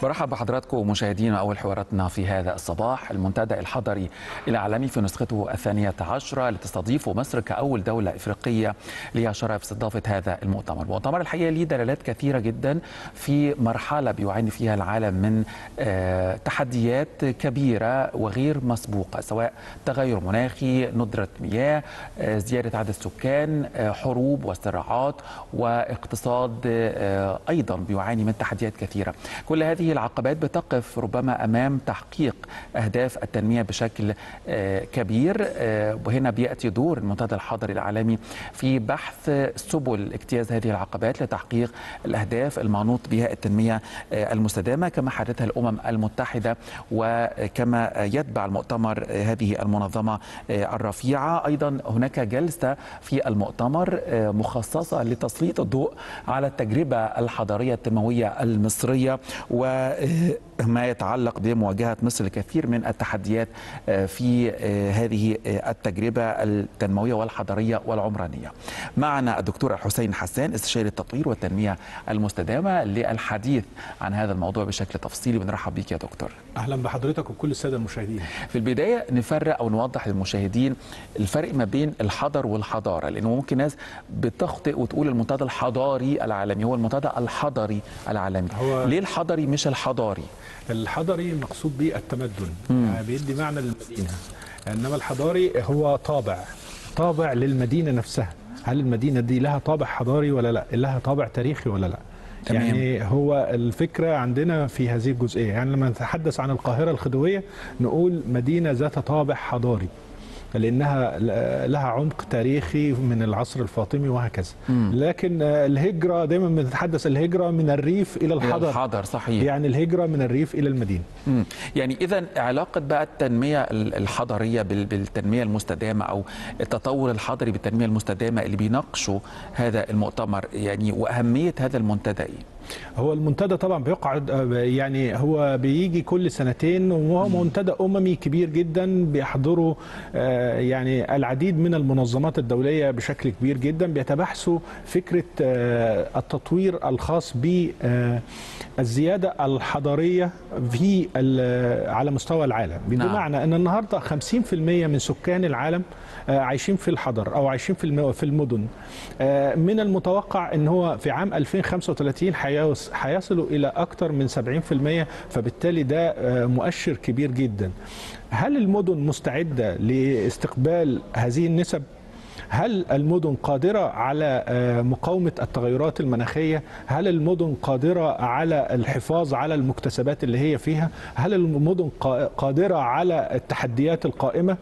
برحب بحضراتكم مشاهدينا أول حواراتنا في هذا الصباح المنتدى الحضري العالمي في نسخته الثانية عشرة لتستضيف مصر كأول دولة إفريقية لها شرف استضافة هذا المؤتمر المؤتمر الحقيقة ليه دلالات كثيرة جدا في مرحلة بيعاني فيها العالم من آه، تحديات كبيرة وغير مسبوقة سواء تغير مناخي ندرة مياه آه، زيادة عدد السكان آه، حروب وصراعات واقتصاد آه، أيضا بيعاني من تحديات كثيرة كل هذه العقبات بتقف ربما أمام تحقيق أهداف التنمية بشكل آه، كبير آه، وهنا بيأتي دور المنتدى الحضري العالمي في بحث سبل اجتياز هذه العقبات لتحقيق الأهداف المعنوط بها التنمية آه، المستدامة كما حددها الأمم المتحدة وكما يتبع المؤتمر آه، هذه المنظمة آه، الرفيعة أيضا هناك جلسة في المؤتمر آه، مخصصة لتسليط الضوء على التجربة الحضارية التنموية المصرية وما يتعلق بمواجهة مصر الكثير من التحديات آه، في آه، هذه آه، التجربة التنموية والحضارية والعمرانية معنا الدكتور الحسين حسان استشاري التطوير والتنمية المستدامة للحديث عن هذا الموضوع بشكل تفصيلي بنرحب بك يا دكتور اهلا بحضرتك وكل الساده المشاهدين في البداية نفرق أو نوضح للمشاهدين الفرق ما بين الحضر والحضارة لأنه ممكن ناس بتخطئ وتقول المنتدى الحضاري العالمي هو المنتدى الحضري العالمي هو- ليه الحضري مش الحضاري الحضري مقصود به التمدن يعني بيدي معنى للمدينه انما الحضاري هو طابع طابع للمدينه نفسها هل المدينه دي لها طابع حضاري ولا لا لها طابع تاريخي ولا لا تمام. يعني هو الفكره عندنا في هذه الجزئيه يعني لما نتحدث عن القاهره الخديويه نقول مدينه ذات طابع حضاري لانها لها عمق تاريخي من العصر الفاطمي وهكذا لكن الهجره دايما بنتحدث الهجره من الريف الى إلى الحضر الحضر صحيح يعني الهجرة من الريف إلى المدينة مم. يعني اذا علاقه بقى التنميه ال- الحضريه بال- بالتنميه المستدامه او التطور الحضري بالتنميه المستدامه اللي بيناقشوا هذا المؤتمر يعني واهميه هذا المنتدى ايه؟ هو المنتدى طبعا بيقعد آه، يعني هو بيجي كل سنتين وهو منتدى أممي كبير جدا بيحضره آه، يعني العديد من المنظمات الدولية بشكل كبير جدا بيتبحثوا فكرة آه، التطوير الخاص بالزيادة الحضارية في ال- على مستوى العالم نعم. بمعنى أن النهاردة 50% من سكان العالم آه، عايشين في الحضر او عايشين في الم- في المدن آه، من المتوقع ان هو في عام 2035 هيوص- هيصلوا الى اكثر من 70% فبالتالي ده آه، مؤشر كبير جدا هل المدن مستعده لاستقبال هذه النسب هل المدن قادرة على آه، مقاومة التغيرات المناخية؟ هل المدن قادرة على الحفاظ على المكتسبات اللي هي فيها؟ هل المدن قا- قادرة على التحديات القائمة؟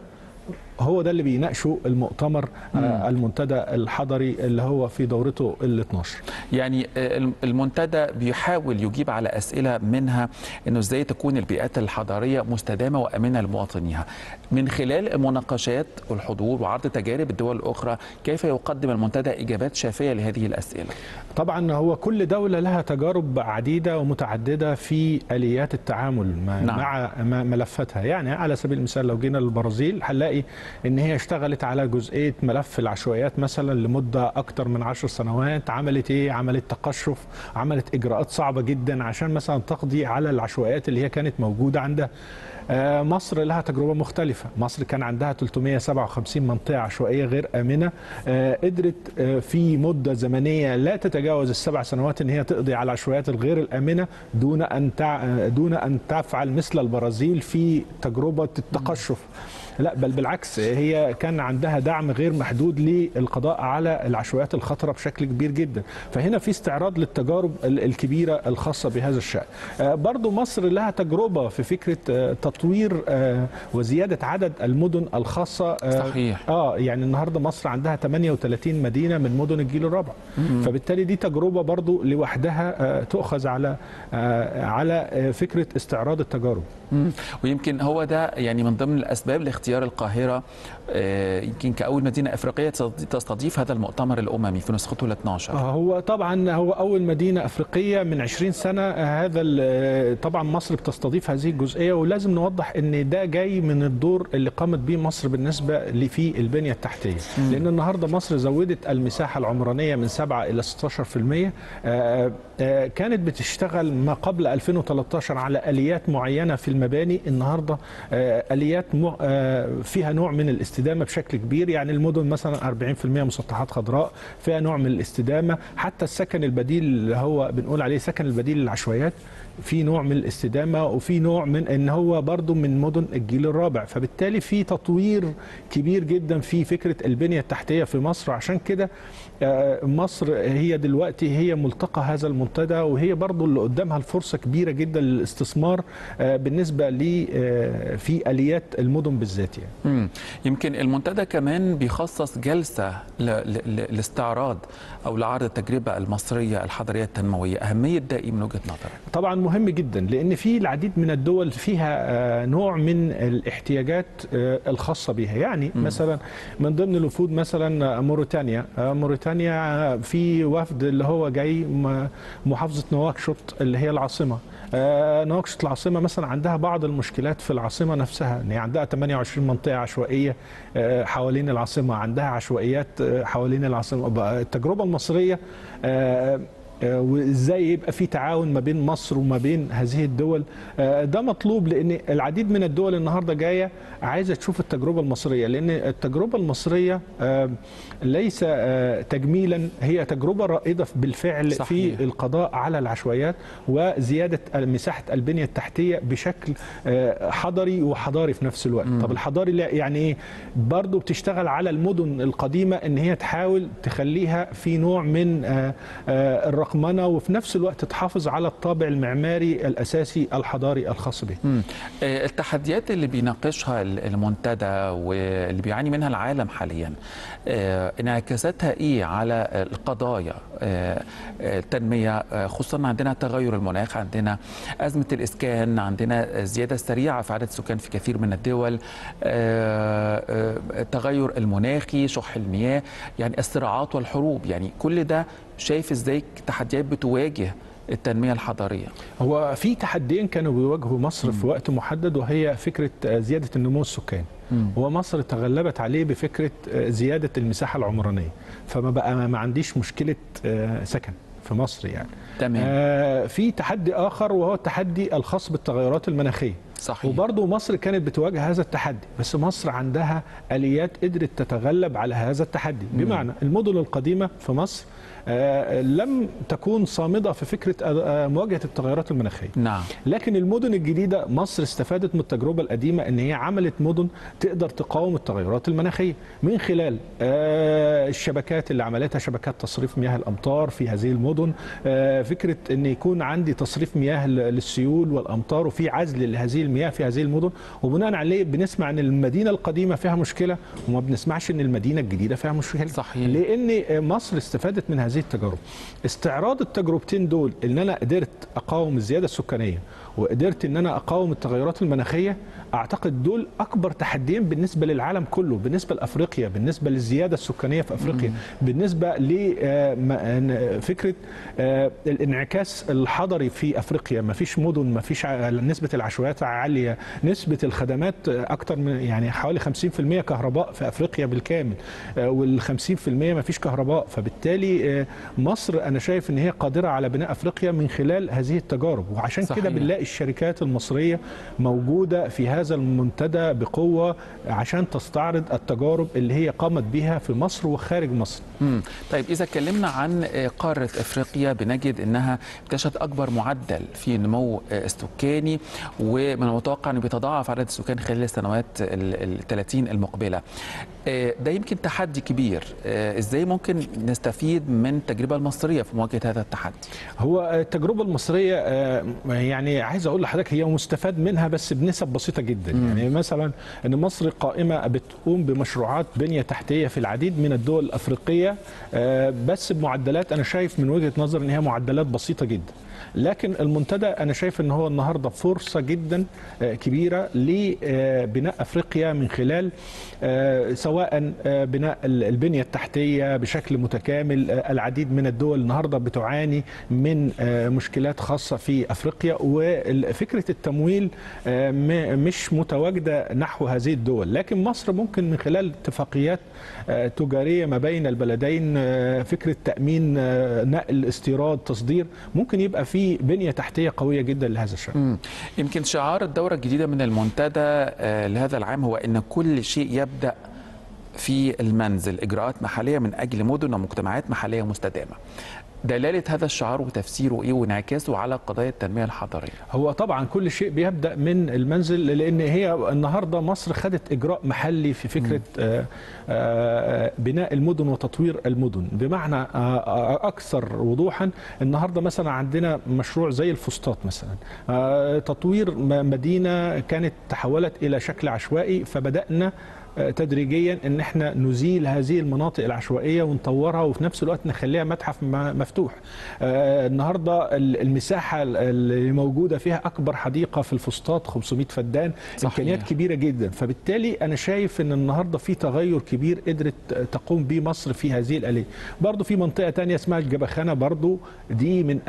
هو ده اللي بيناقشه المؤتمر آه، المنتدى الحضري اللي هو في دورته ال 12 يعني آه، الم- المنتدى بيحاول يجيب على اسئله منها انه ازاي تكون البيئات الحضاريه مستدامه وامنه لمواطنيها من خلال المناقشات والحضور وعرض تجارب الدول الاخرى كيف يقدم المنتدى اجابات شافيه لهذه الاسئله طبعا هو كل دولة لها تجارب عديدة ومتعددة في آليات التعامل مع, نعم. مع م- ملفاتها يعني على سبيل المثال لو جينا للبرازيل هنلاقي ان هي اشتغلت على جزئية ملف العشوائيات مثلا لمدة اكتر من عشر سنوات عملت ايه عملت تقشف عملت اجراءات صعبة جدا عشان مثلا تقضي على العشوائيات اللي هي كانت موجودة عندها آه، مصر لها تجربة مختلفة مصر كان عندها 357 منطقة عشوائية غير آمنة آه، قدرت آه، في مدة زمنية لا تتجاوز السبع سنوات ان هي تقضي على العشوائيات الغير الآمنة دون ان تع... آه، دون ان تفعل مثل البرازيل في تجربة التقشف لا بل بالعكس هي كان عندها دعم غير محدود للقضاء على العشوائيات الخطرة بشكل كبير جدا فهنا في استعراض للتجارب ال- الكبيرة الخاصة بهذا الشأن آه، برضو مصر لها تجربة في فكرة آه، تطوير آه، وزيادة عدد المدن الخاصة آه، صحيح. اه يعني النهارده مصر عندها 38 مدينه من مدن الجيل الرابع فبالتالي دي تجربه برضو لوحدها آه، تؤخذ على آه، على آه، فكره استعراض التجارب مم. ويمكن هو ده يعني من ضمن الاسباب لاختيار القاهره آه، يمكن كاول مدينه افريقيه تستض- تستضيف هذا المؤتمر الاممي في نسخته ال 12 آه، هو طبعا هو اول مدينه افريقيه من 20 سنه آه، هذا ال- آه، طبعا مصر بتستضيف هذه الجزئيه ولازم نوضح ان ده جاي من الدور اللي قامت به مصر بالنسبه في البنيه التحتيه لان النهارده مصر زودت المساحه العمرانيه من 7 الى 16% آه، آه، كانت بتشتغل ما قبل 2013 على اليات معينه في المباني النهارده آه، اليات مع- آه، فيها نوع من الاستدامه بشكل كبير يعني المدن مثلا 40% مسطحات خضراء فيها نوع من الاستدامه حتى السكن البديل اللي هو بنقول عليه سكن البديل للعشوائيات في نوع من الاستدامه وفي نوع من ان هو برضو من مدن الجيل الرابع فبالتالي في تطوير كبير جدا في فكره البنيه التحتيه في مصر عشان كده آه، مصر هي دلوقتي هي ملتقى هذا المنتدى وهي برضو اللي قدامها الفرصه كبيره جدا للاستثمار آه، بالنسبه ل آه، في اليات المدن بالذات يعني مم. يمكن المنتدى كمان بيخصص جلسة ل- ل- ل- لاستعراض أو لعرض التجربة المصرية الحضرية التنموية أهمية ده إيه من وجهة نظرك؟ طبعا مهم جدا لان في العديد من الدول فيها آه، نوع من الاحتياجات آه، الخاصه بها يعني م. مثلا من ضمن الوفود مثلا موريتانيا آه، موريتانيا في وفد اللي هو جاي م- محافظه نواكشوط اللي هي العاصمه آه، نواكشوط العاصمه مثلا عندها بعض المشكلات في العاصمه نفسها ان هي عندها 28 منطقه عشوائيه آه، حوالين العاصمه عندها عشوائيات آه، حوالين العاصمه بقى التجربه المصريه آه، آه، وازاي يبقى في تعاون ما بين مصر وما بين هذه الدول آه، ده مطلوب لان العديد من الدول النهارده جايه عايزه تشوف التجربه المصريه لان التجربه المصريه آه، ليس آه، تجميلا هي تجربه رائده بالفعل صحيح. في القضاء على العشوائيات وزياده مساحه البنيه التحتيه بشكل آه، حضري وحضاري في نفس الوقت طب الحضاري لا يعني ايه برضه بتشتغل على المدن القديمه ان هي تحاول تخليها في نوع من آه، آه، الرقمنه وفي نفس الوقت تحافظ على الطابع المعماري الاساسي الحضاري الخاص به مم. آه، التحديات اللي بيناقشها ال- المنتدى واللي بيعاني منها العالم حاليا آه، انعكاساتها ايه على القضايا آه، آه، التنميه آه، خصوصا عندنا تغير المناخ عندنا ازمه الاسكان عندنا الزياده السريعه في عدد السكان في كثير من الدول آه، آه، التغير المناخي شح المياه يعني الصراعات والحروب يعني كل ده شايف ازاي تحديات بتواجه التنميه الحضاريه هو في تحديين كانوا بيواجهوا مصر في وقت محدد وهي فكره آه، زياده النمو السكاني ومصر تغلبت عليه بفكره آه، زياده المساحه العمرانيه فما بقى ما عنديش مشكله آه، سكن في مصر يعني تمام آه، في تحدي اخر وهو التحدي الخاص بالتغيرات المناخيه صحيح وبرضه مصر كانت بتواجه هذا التحدي بس مصر عندها اليات قدرت تتغلب على هذا التحدي بمعنى المدن القديمه في مصر آه، لم تكون صامده في فكره آه، مواجهه التغيرات المناخيه نعم لكن المدن الجديده مصر استفادت من التجربه القديمه ان هي عملت مدن تقدر تقاوم التغيرات المناخيه من خلال آه، الشبكات اللي عملتها شبكات تصريف مياه الامطار في هذه المدن آه، فكره ان يكون عندي تصريف مياه ل- للسيول والامطار وفي عزل لهذه المياه في هذه المدن وبناء عليه بنسمع ان المدينه القديمه فيها مشكله وما بنسمعش ان المدينه الجديده فيها مشكله صحيح. لان مصر استفادت من هذه التجارب استعراض التجربتين دول ان انا قدرت اقاوم الزياده السكانيه وقدرت ان انا اقاوم التغيرات المناخيه اعتقد دول اكبر تحديين بالنسبه للعالم كله بالنسبه لافريقيا بالنسبه للزياده السكانيه في افريقيا بالنسبه لفكره الانعكاس الحضري في افريقيا ما فيش مدن ما فيش نسبه العشوائيات عاليه نسبه الخدمات اكتر من يعني حوالي 50% كهرباء في افريقيا بالكامل وال 50% ما فيش كهرباء فبالتالي آه، مصر انا شايف ان هي قادره على بناء افريقيا من خلال هذه التجارب وعشان صحيح. كده بنلاقي الشركات المصريه موجوده في هذا المنتدى بقوه عشان تستعرض التجارب اللي هي قامت بها في مصر وخارج مصر مم. طيب إذا اتكلمنا عن آه، قارة إفريقيا بنجد أنها بتشهد أكبر معدل في نمو آه، السكاني ومن المتوقع أنه بيتضاعف عدد السكان خلال السنوات ال 30 المقبلة آه، ده يمكن تحدي كبير آه، إزاي ممكن نستفيد من التجربة المصرية في مواجهة هذا التحدي هو التجربة المصرية آه، يعني عايز أقول لحضرتك هي مستفاد منها بس بنسب بسيطة جدا مم. يعني مثلا أن مصر قائمة بتقوم بمشروعات بنية تحتية في العديد من الدول الأفريقية آه، بس بمعدلات أنا شايف من وجهة نظر أن هي معدلات بسيطة جدا لكن المنتدى انا شايف ان هو النهارده فرصه جدا آه، كبيره لبناء افريقيا من خلال آه، سواء آه، بناء ال- البنيه التحتيه بشكل متكامل آه، العديد من الدول النهارده بتعاني من آه، مشكلات خاصه في افريقيا ال- فكره التمويل آه، م- مش متواجده نحو هذه الدول لكن مصر ممكن من خلال اتفاقيات آه، تجاريه ما بين البلدين آه، فكره تامين آه، نقل استيراد تصدير ممكن يبقى في بنيه تحتيه قويه جدا لهذا الشان مم. يمكن شعار الدورة الجديدة من المنتدى آه، لهذا العام هو أن كل شيء يبدأ في المنزل إجراءات محلية من أجل مدن ومجتمعات محلية مستدامة دلالة هذا الشعار وتفسيره إيه وانعكاسه على قضايا التنمية الحضرية هو طبعا كل شيء بيبدا من المنزل لان هي النهارده مصر خدت اجراء محلي في فكره آه، آه، بناء المدن وتطوير المدن بمعنى آه، آه، اكثر وضوحا النهارده مثلا عندنا مشروع زي الفسطاط مثلا آه، تطوير م- مدينه كانت تحولت الى شكل عشوائي فبدانا آه، تدريجيا ان احنا نزيل هذه المناطق العشوائيه ونطورها وفي نفس الوقت نخليها متحف م- مفتوح آه، النهارده ال- المساحه ال- اللي موجوده فيها اكبر حديقه في الفسطاط 500 فدان صحيح. امكانيات كبيره جدا فبالتالي انا شايف ان النهارده في تغير كبير قدرت تقوم به مصر في هذه الاليه برضو في منطقه تانية اسمها الجبخانه برضو دي من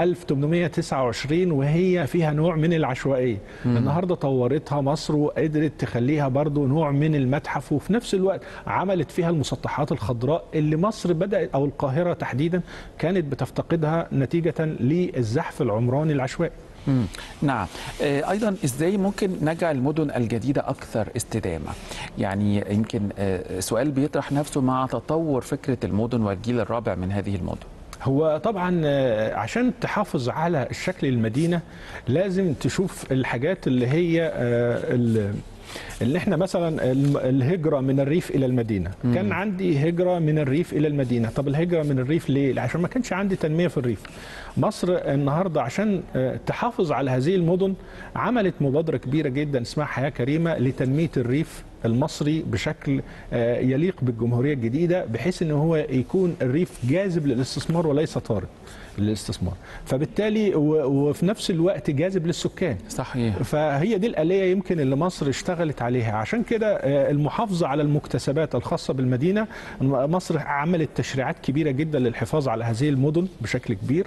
1829 وهي فيها نوع من العشوائيه النهارده طورتها مصر وقدرت تخليها برضو نوع من المتحف وفي نفس الوقت عملت فيها المسطحات الخضراء اللي مصر بدات او القاهره تحديدا كانت بتفتقدها نتيجه للزحف العمراني العشوائي مم. نعم آه، ايضا ازاي ممكن نجعل المدن الجديده اكثر استدامه يعني يمكن آه، سؤال بيطرح نفسه مع تطور فكره المدن والجيل الرابع من هذه المدن هو طبعا آه، عشان تحافظ على الشكل المدينه لازم تشوف الحاجات اللي هي آه، ال- اللي احنا مثلا الم- الهجره من الريف الى المدينه مم. كان عندي هجره من الريف الى المدينه طب الهجره من الريف ليه عشان ما كانش عندي تنميه في الريف مصر النهارده عشان آه، تحافظ على هذه المدن عملت مبادره كبيره جدا اسمها حياه كريمه لتنميه الريف المصري بشكل آه، يليق بالجمهوريه الجديده بحيث ان هو يكون الريف جاذب للاستثمار وليس طارد للاستثمار فبالتالي و- وفي نفس الوقت جاذب للسكان صحيح فهي دي الآلية يمكن اللي مصر اشتغلت عليها عشان كده آه، المحافظة على المكتسبات الخاصة بالمدينة مصر عملت تشريعات كبيرة جدا للحفاظ على هذه المدن بشكل كبير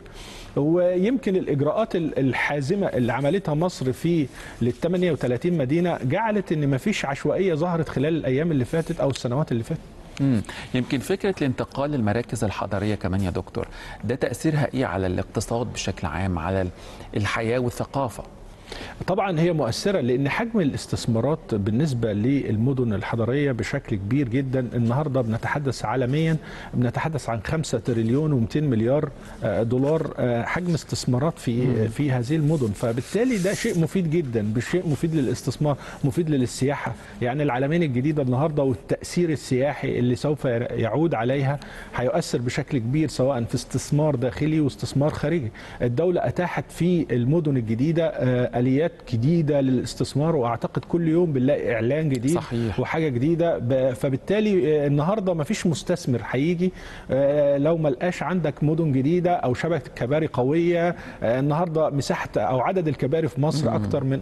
ويمكن الإجراءات ال- الحازمة اللي عملتها مصر في لل 38 مدينة جعلت إن مفيش عشوائية ظهرت خلال الأيام اللي فاتت أو السنوات اللي فاتت مم. يمكن فكره الانتقال للمراكز الحضريه كمان يا دكتور ده تاثيرها ايه على الاقتصاد بشكل عام على الحياه والثقافه طبعا هي مؤثرة لأن حجم الاستثمارات بالنسبة للمدن الحضرية بشكل كبير جدا النهاردة بنتحدث عالميا بنتحدث عن 5 تريليون و200 مليار آه، دولار آه، حجم استثمارات في في هذه المدن فبالتالي ده شيء مفيد جدا بشيء مفيد للاستثمار مفيد للسياحة يعني العالمين الجديدة النهاردة والتأثير السياحي اللي سوف يعود عليها هيؤثر بشكل كبير سواء في استثمار داخلي واستثمار خارجي الدولة أتاحت في المدن الجديدة آه، آليات جديدة للاستثمار وأعتقد كل يوم بنلاقي إعلان جديد صحيح. وحاجة جديدة ب- فبالتالي آه، النهاردة ما فيش مستثمر هيجي آه، لو ما لقاش عندك مدن جديدة أو شبكة كباري قوية آه، النهاردة مساحة أو عدد الكباري في مصر أكتر من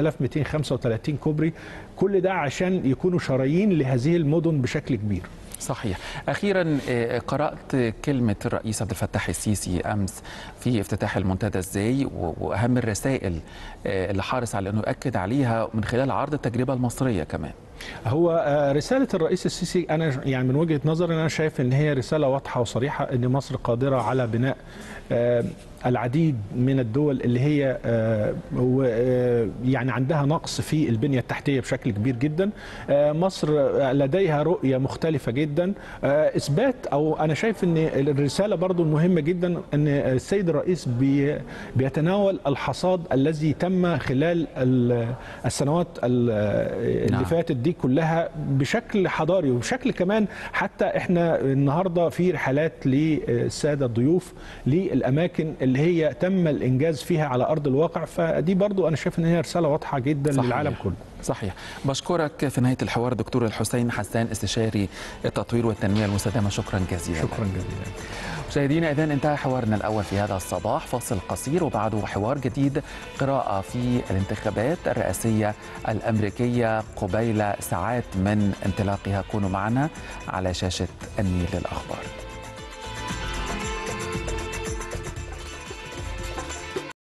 4235 كوبري كل ده عشان يكونوا شرايين لهذه المدن بشكل كبير صحيح اخيرا آه، قرات كلمه الرئيس عبد الفتاح السيسي امس في افتتاح المنتدى ازاي و- واهم الرسائل آه، اللي حارس على انه ياكد عليها من خلال عرض التجربه المصريه كمان هو آه، رسالة الرئيس السيسي أنا ج- يعني من وجهة نظري أنا شايف إن هي رسالة واضحة وصريحة إن مصر قادرة على بناء آه، العديد من الدول اللي هي آه، و- آه، يعني عندها نقص في البنية التحتية بشكل كبير جدا آه، مصر آه، لديها رؤية مختلفة جدا آه، إثبات أو أنا شايف إن الرسالة برضو المهمة جدا أن السيد الرئيس بي- بيتناول الحصاد الذي تم خلال ال- السنوات ال- اللي نعم. فاتت دي كلها بشكل حضاري وبشكل كمان حتى احنا النهارده في رحلات للساده الضيوف للاماكن اللي هي تم الانجاز فيها على ارض الواقع فدي برضو انا شايف ان هي رساله واضحه جدا صحيح. للعالم كله صحيح بشكرك في نهايه الحوار دكتور الحسين حسان استشاري التطوير والتنميه المستدامه شكرا جزيلا شكرا جزيلا مشاهدينا اذا انتهى حوارنا الاول في هذا الصباح فاصل قصير وبعده حوار جديد قراءه في الانتخابات الرئاسيه الامريكيه قبيل ساعات من انطلاقها كونوا معنا على شاشه النيل للاخبار